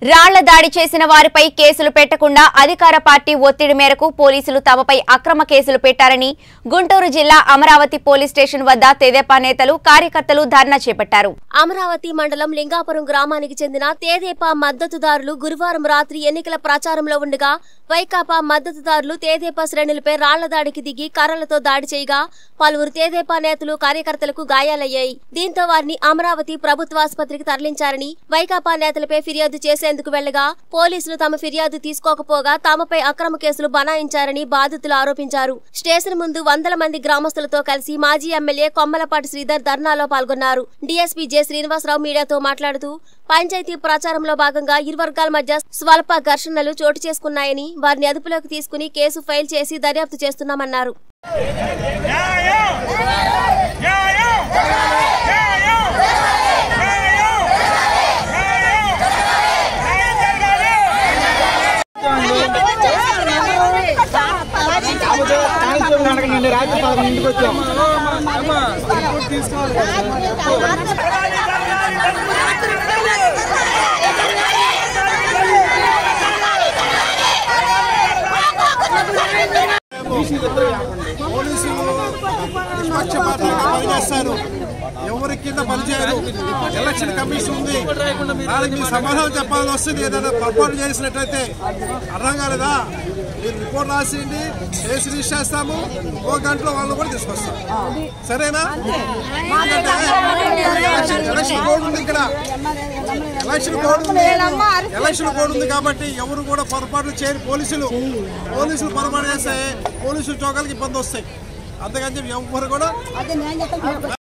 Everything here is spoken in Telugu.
రాళ్ల దాడి చేసిన వారిపై కేసులు పెట్టకుండా అధికార పార్టీ ఒత్తిడి మేరకు పోలీసులు తమపై అక్రమ కేసులు పెట్టారని గుంటూరు జిల్లా అమరావతి పోలీస్ స్టేషన్ వద్ద తెదేపా నేతలు కార్యకర్తలు ధర్నా చేపట్టారు అమరావతి మండలం లింగాపురం గ్రామానికి చెందిన తేదేపా మద్దతుదారులు గురువారం రాత్రి ఎన్నికల ప్రచారంలో ఉండగా వైకాపా మద్దతుదారులు తేదేపా శ్రేణులపై రాళ్ల దాడికి దిగి కర్రలతో దాడి చేయగా పలువురు తేదేపా నేతలు కార్యకర్తలకు గాయాలయ్యాయి దీంతో వారిని అమరావతి ప్రభుత్వాసుపత్రికి తరలించారని వైకాపా నేతలపై ఫిర్యాదు చేసేందుకు వెళ్లగా పోలీసులు తమ ఫిర్యాదు తీసుకోకపోగా తమపై అక్రమ కేసులు బనాయించారని బాధితులు ఆరోపించారు స్టేషన్ ముందు వందల మంది గ్రామస్తులతో కలిసి మాజీ ఎమ్మెల్యే కొమ్మలపాటి శ్రీధర్ ధర్నాలో పాల్గొన్నారు డీఎస్పీ జె శ్రీనివాసరావు మీడియాతో మాట్లాడుతూ పంచాయతీ ప్రచారంలో భాగంగా ఇరు వర్గాల మధ్య స్వల్ప ఘర్షణలు చోటు చేసుకున్నాయని వారిని అదుపులోకి తీసుకుని కేసు ఫైల్ చేసి దర్యాప్తు చేస్తున్నామన్నారు న్యాయం న్యాయం న్యాయం న్యాయం న్యాయం న్యాయం జరగాలి సాయంత్రం గంటకు నుండి రాత్రి పదకొండింటికి వచ్చాం పోలీసులు నిష్పక్షపాతంగా పనిచేస్తారు ఎవరి కింద పనిచేయరు ఎలక్షన్ కమిషన్ ఉంది దానికి మీరు సమాధానం చెప్పాల్సి వస్తుంది ఏదైనా పొరపాటు చేసినట్లయితే అర్థం కాలేదా మీరు రిపోర్ట్ రాసేయండి కేసు రిజిస్టర్ చేస్తాము ఓ గంటలో వాళ్ళు కూడా తీసుకొస్తాం సరేనా ఎందుకంటే ఎలక్షన్ ఎలక్షన్ కోడ్ ఉంది ఇక్కడ ఎలక్షన్ కోడ్ ఉంది ఎలక్షన్ కోడ్ ఉంది కాబట్టి ఎవరు కూడా పొరపాట్లు చేయరు పోలీసులు పోలీసులు పొరపాటు చేస్తే పోలీసులు చోకాలకి ఇబ్బంది వస్తాయి అంతకని చెప్పి ఎవరు కూడా